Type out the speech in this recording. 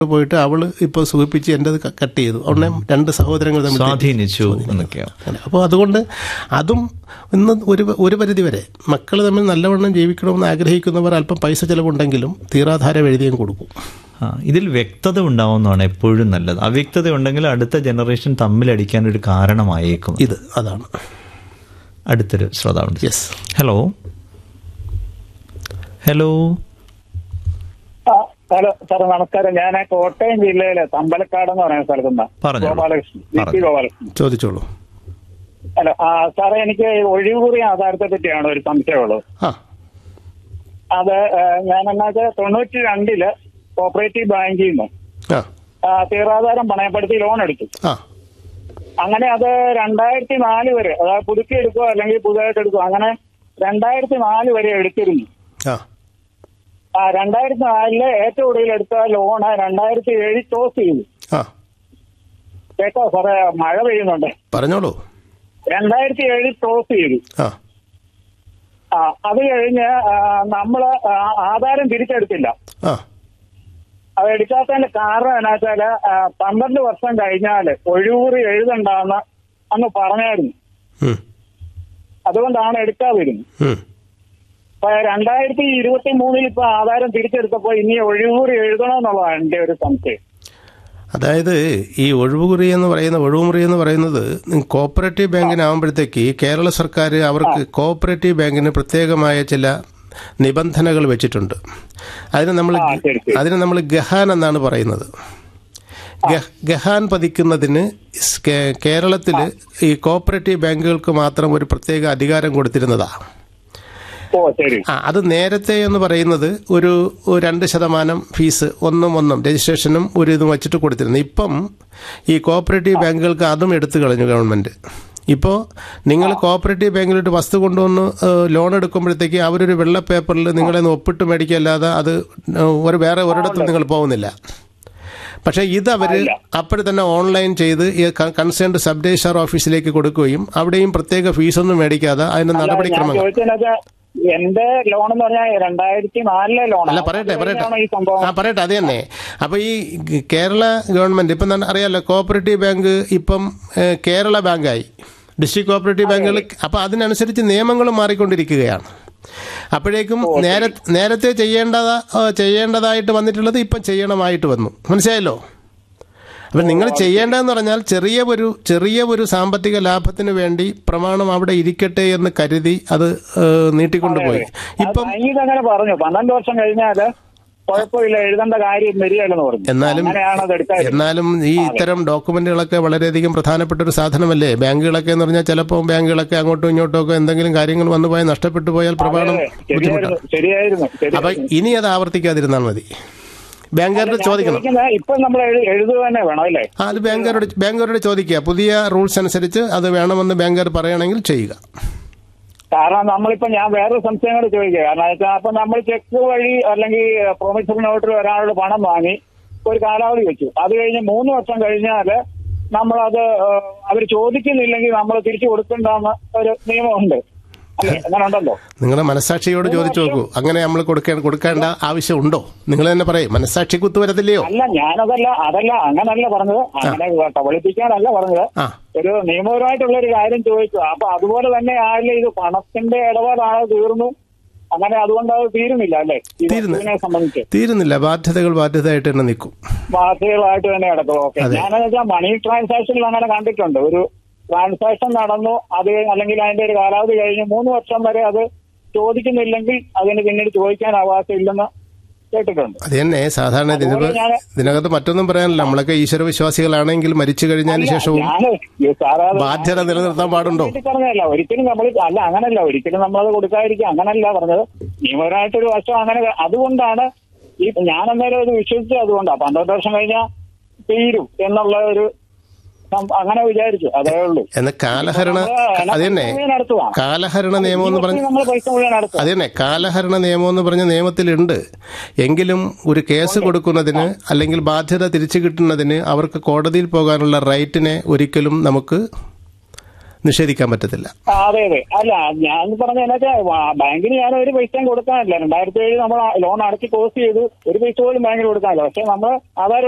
പോയിട്ട് അവള് ഇപ്പോൾ സൂചിപ്പിച്ച് എൻ്റെ കട്ട് ചെയ്തു ഉടനെ രണ്ട് സഹോദരങ്ങൾ തമ്മിൽ സ്വാധീനിച്ചു എന്നൊക്കെയാണ് അപ്പോൾ അതുകൊണ്ട് അതും ഇന്ന് ഒരു ഒരു പരിധി വരെ മക്കൾ തമ്മിൽ നല്ലവണ്ണം ജീവിക്കണമെന്ന് ആഗ്രഹിക്കുന്നവർ അല്പം പൈസ ചിലവുണ്ടെങ്കിലും തീരാധാരം എഴുതിയും കൊടുക്കും ആ ഇതിൽ വ്യക്തത ഉണ്ടാവുന്നതാണ് എപ്പോഴും നല്ലത് അവ്യക്തത ഉണ്ടെങ്കിൽ അടുത്ത ജനറേഷൻ തമ്മിലടിക്കാൻ ഒരു കാരണമായേക്കും ഇത് അതാണ് അടുത്തൊരു ശ്രോതാവുണ്ട് യെസ് ഹലോ ഹലോ ആ, ഹലോ സാർ നമസ്കാരം ഞാൻ കോട്ടയം ജില്ലയിലെ തമ്പലക്കാട് എന്ന് പറയുന്ന സ്ഥലത്തുനിന്ന് പറഞ്ഞോളൂ. ഗോപാലകൃഷ്ണൻ വി പി പറഞ്ഞോ. ഗോപാലകൃഷ്ണൻ ചോദിച്ചോളൂ ഹലോ ആ സാറേ എനിക്ക് ഒഴിവുകുറി ആധാരത്തെ പറ്റിയാണ് ഒരു സംശയമുള്ളത് ആ അത് ഏ, ഞാൻ എന്നാ വെച്ചാൽ തൊണ്ണൂറ്റി രണ്ടില് കോപ്പറേറ്റീവ് ബാങ്കിൽ നിന്ന് ആ ആ, തീറാധാരം പണയപ്പെടുത്തി ലോൺ എടുത്തു ആ അങ്ങനെ അത് രണ്ടായിരത്തി നാല് വരെ അതായത് പുതുക്കി എടുക്കുക അല്ലെങ്കിൽ പുതുതായിട്ട് എടുക്കുക അങ്ങനെ രണ്ടായിരത്തി നാല് വരെ എടുത്തിരുന്നു ആ ആ രണ്ടായിരത്തി നാലില് ഏറ്റവും കൂടുതൽ എടുത്ത ലോണ് രണ്ടായിരത്തി ഏഴിൽ ക്ലോസ് ചെയ്തു ആ കേട്ടോ സാറേ മഴ പെയ്യുന്നുണ്ട് പറഞ്ഞോളൂ രണ്ടായിരത്തി ഏഴിൽ ക്ലോസ് ചെയ്തു ആ ആ അത് കഴിഞ്ഞ് ആ, നമ്മള് ആ, ആധാരം തിരിച്ചെടുത്തില്ല ആ അത് എടുക്കാത്തതിന്റെ കാരണം എന്നാ വെച്ചാല് ആ, പന്ത്രണ്ട് വർഷം കഴിഞ്ഞാല് ഒഴിവൂറി എഴുതണ്ടെന്ന് അന്ന് പറഞ്ഞായിരുന്നു ഉം, അതുകൊണ്ടാണ് എടുക്കാതിരുന്നത് ഉം. അപ്പൊ രണ്ടായിരത്തി ഇരുപത്തി മൂന്നിൽ ഇപ്പൊ ആധാരം തിരിച്ചെടുത്തപ്പോ ഇനി ഒഴിവൂറി എഴുതണമെന്നുള്ളതാണ് എന്റെ ഒരു സംശയം അതായത് ഈ ഒഴിവുകുറി എന്ന് പറയുന്ന ഒഴിവുമുറി എന്ന് പറയുന്നത് കോപ്പറേറ്റീവ് ബാങ്കിനാകുമ്പോഴത്തേക്ക് കേരള സർക്കാർ അവർക്ക് കോപ്പറേറ്റീവ് ബാങ്കിന് പ്രത്യേകമായ ചില നിബന്ധനകൾ വെച്ചിട്ടുണ്ട് അതിന് നമ്മൾ ആ, ശരി, ശരി. അതിന് നമ്മൾ ഗഹാൻ എന്നാണ് പറയുന്നത് ഗഹ- ഗഹാൻ പതിക്കുന്നതിന് കേരളത്തിൽ ഈ കോപ്പറേറ്റീവ് ബാങ്കുകൾക്ക് മാത്രം ഒരു പ്രത്യേക അധികാരം കൊടുത്തിരുന്നതാണ് ഓ ശരി ആ അത് നേരത്തെ എന്ന് പറയുന്നത് ഒരു ഒരു രണ്ട് ശതമാനം ഫീസ് ഒന്നും ഒന്നും രജിസ്ട്രേഷനും ഒരു ഇതും വെച്ചിട്ട് കൊടുത്തിരുന്നു ഇപ്പം ഈ കോപ്പറേറ്റീവ് ബാങ്കുകൾക്ക് അതും എടുത്തു കളഞ്ഞു ഗവൺമെന്റ് ഇപ്പോൾ നിങ്ങൾ കോപ്പറേറ്റീവ് ബാങ്കിലോട്ട് വസ്തു കൊണ്ടുവന്ന് ഏഹ്, ലോൺ എടുക്കുമ്പോഴത്തേക്ക് അവരൊരു വെള്ള പേപ്പറിൽ നിങ്ങളെ ഒന്ന് ഒപ്പിട്ട് മേടിക്കല്ലാതെ അത് ഏഹ്, ഒരു വേറെ ഒരിടത്തും നിങ്ങൾ പോകുന്നില്ല പക്ഷേ ഇത് അവർ അപ്പോഴും തന്നെ ഓൺലൈൻ ചെയ്ത് ഈ കൺസേൺഡ് സബ് രജിസ്ട്രാർ ഓഫീസിലേക്ക് കൊടുക്കുകയും അവിടെയും പ്രത്യേക ഫീസൊന്നും മേടിക്കാതെ അതിന് ഞാൻ നടപടിക്രമങ്ങൾ ചോദിച്ചതെന്ന് വെച്ചാൽ എന്റെ ലോൺ എന്ന് പറഞ്ഞാൽ രണ്ടായിരത്തി നാലിലെ ലോൺ അല്ല പറയട്ടെ പറയട്ടെ ഈ സംഭവം ആ പറയട്ടെ അത് തന്നെ അപ്പൊ ഈ ഗ- കേരള ഗവൺമെന്റ് ഇപ്പം തന്നെ അറിയാലോ കോപ്പറേറ്റീവ് ബാങ്ക് ഇപ്പം ഏഹ്, കേരള ബാങ്കായി ഡിസ്ട്രിക്ട് കോപ്പറേറ്റീവ് ബാങ്കുകൾ അപ്പൊ അതിനനുസരിച്ച് നിയമങ്ങളും മാറിക്കൊണ്ടിരിക്കുകയാണ് അപ്പോഴേക്കും നേര നേരത്തെ ചെയ്യേണ്ടതാ ആ, ചെയ്യേണ്ടതായിട്ട് വന്നിട്ടുള്ളത് ഇപ്പം ചെയ്യണമായിട്ട് വന്നു മനസ്സിലായല്ലോ അപ്പം നിങ്ങൾ ചെയ്യേണ്ടതെന്ന് പറഞ്ഞാൽ ചെറിയ ഒരു ചെറിയ ഒരു സാമ്പത്തിക ലാഭത്തിന് വേണ്ടി പ്രമാണം അവിടെ ഇരിക്കട്ടെ എന്ന് കരുതി അത് ഏഹ്, നീട്ടിക്കൊണ്ടുപോയി ഇപ്പം ബാങ്കിൽ അങ്ങനെ പറഞ്ഞു പന്ത്രണ്ട് വർഷം കഴിഞ്ഞാല് കുഴപ്പമില്ല എഴുതേണ്ട കാര്യം വരികയല്ലെന്ന് പറഞ്ഞു എന്നാലും അങ്ങനെയാണ് അത് എടുക്കാറ് എന്നാലും ഈ ഇത്തരം ഡോക്യുമെന്റുകളൊക്കെ വളരെയധികം പ്രധാനപ്പെട്ട ഒരു സാധനമല്ലേ ബാങ്കുകളൊക്കെ എന്ന് പറഞ്ഞാൽ ചിലപ്പോൾ ബാങ്കുകളൊക്കെ അങ്ങോട്ടും ഇങ്ങോട്ടും ഒക്കെ എന്തെങ്കിലും കാര്യങ്ങൾ വന്നു പോയാൽ നഷ്ടപ്പെട്ടു പോയാൽ പ്രമാണം ബുദ്ധിമുട്ടാണ് ശരിയായിരുന്നു ശരിയായിരുന്നു അപ്പൊ ശരിയായിരുന്നു. ഇനി അത് ആവർത്തിക്കാതിരുന്നാൽ മതി ബാങ്കുകാരോട് ഞാൻ ചോദിക്കണം ചോദിക്കുന്നത് ഇപ്പൊ നമ്മൾ എഴു- എഴുതുക തന്നെ വേണം അല്ലേ ആ, അത് ബാങ്കുകാരോട് ബാങ്കുകാരോട് ചോദിക്കുക പുതിയ റൂൾസ് അനുസരിച്ച് അത് വേണമെന്ന് ബാങ്കുകാർ പറയുകയാണെങ്കിൽ ചെയ്യുക കാരണം നമ്മളിപ്പോ ഞാൻ വേറൊരു സംശയം കൂടി ചോദിക്കുക കാരണം വെച്ചാൽ അപ്പൊ നമ്മൾ ചെക്ക് വഴി അല്ലെങ്കിൽ പ്രൊമിസറി നോട്ടിൽ ഒരാളുടെ പണം വാങ്ങി ഒരു കാലാവധി വെച്ചു അത് കഴിഞ്ഞ് മൂന്ന് വർഷം കഴിഞ്ഞാല് നമ്മളത് അവർ ചോദിക്കുന്നില്ലെങ്കിൽ നമ്മൾ തിരിച്ചു കൊടുക്കണ്ടെന്ന് ഒരു നിയമമുണ്ട് അല്ലേ അങ്ങനെ ഉണ്ടല്ലോ നിങ്ങളുടെ മനസാക്ഷിയോട് ചോദിച്ചു നോക്കൂ അങ്ങനെ നമ്മൾ കൊടുക്കേണ്ട കൊടുക്കേണ്ട ആവശ്യമുണ്ടോ നിങ്ങൾ തന്നെ പറയും മനസാക്ഷി കുത്തുവരത്തില്ലയോ അല്ല ഞാനതല്ല അതല്ല അങ്ങനല്ല പറഞ്ഞത് അങ്ങനെ കബളിപ്പിക്കാനല്ല പറഞ്ഞത് ആ ഒരു നിയമപരമായിട്ടുള്ള ഒരു കാര്യം ചോദിച്ചു അപ്പൊ അതുപോലെ തന്നെ ആയില്ല ഇത് പണത്തിന്റെ ഇടപാടാണ് തീർന്നു അങ്ങനെ അതുകൊണ്ട് അത് തീരുന്നില്ല അല്ലേ ഈ തീരുന്നു. വസ്തുവിനെ സംബന്ധിച്ച് തീരുന്നില്ല ബാധ്യതകൾ ബാധ്യതയായിട്ട് തന്നെ നിൽക്കും ബാധ്യതകളായിട്ട് തന്നെ കിടക്കും ഓക്കെ അതെ. ഞാനെന്ന് വെച്ചാൽ മണി ട്രാൻസാക്ഷനിൽ അങ്ങനെ കണ്ടിട്ടുണ്ട് ഒരു ട്രാൻസാക്ഷൻ നടന്നു അത് അല്ലെങ്കിൽ അതിന്റെ ഒരു കാലാവധി കഴിഞ്ഞ് മൂന്ന് വർഷം വരെ അത് ചോദിക്കുന്നില്ലെങ്കിൽ അതിന് പിന്നീട് ചോദിക്കാൻ അവകാശമില്ലെന്ന് കേട്ടിട്ടുണ്ട് അത് തന്നെ സാധാരണ ഇതിന് അതുപോലെ ഞാന് ഇതിനകത്ത് മറ്റൊന്നും പറയാനില്ല നമ്മളൊക്കെ ഈശ്വര വിശ്വാസികളാണെങ്കിൽ മരിച്ചു കഴിഞ്ഞതിന് ശേഷവും ഞാൻ സാധാരണ ബാധ്യത നിലനിർത്താൻ പാടുണ്ടോ വേണ്ടി പറഞ്ഞതല്ല ഒരിക്കലും നമ്മൾ അല്ല അങ്ങനല്ല ഒരിക്കലും നമ്മളത് കൊടുക്കാതിരിക്കുക അങ്ങനല്ല പറഞ്ഞത് നിയമപരമായിട്ടൊരു വശം അങ്ങനെ അതുകൊണ്ടാണ് ഈ ഞാൻ അന്നേരം അത് വിശ്വസിച്ചത് അതുകൊണ്ടാണ് പന്ത്രണ്ട് വർഷം കഴിഞ്ഞാൽ തീരും എന്നുള്ള ഒരു സം- അങ്ങനെ വിചാരിച്ചു അതേ ഉള്ളൂ എന്ന കാലഹരണ അത് തന്നെ നടത്തുക കാലഹരണ നിയമം എന്ന് പറഞ്ഞ നമ്മൾ പൈസ മുഴുവൻ നടത്തുക അത് തന്നെ കാലഹരണ നിയമം എന്ന് പറഞ്ഞ നിയമത്തിലുണ്ട് എങ്കിലും ഒരു കേസ് കൊടുക്കുന്നതിന് അല്ലെങ്കിൽ ബാധ്യത തിരിച്ചു കിട്ടുന്നതിന് അവർക്ക് കോടതിയിൽ പോകാനുള്ള റൈറ്റിനെ ഒരിക്കലും നമുക്ക് നിഷേധിക്കാൻ പറ്റത്തില്ല ആ, അതെ അതെ അല്ല ഞാൻ പറഞ്ഞ എന്നാ വെച്ചാൽ ബാങ്കിന് ഞാൻ ഒരു പൈസയും കൊടുക്കാനില്ല രണ്ടായിരത്തി ഏഴ് നമ്മൾ ലോൺ അടച്ച് ക്ലോസ് ചെയ്തു ഒരു പൈസ പോലും ബാങ്കിന് കൊടുക്കാനില്ല പക്ഷെ നമ്മൾ ആധാരം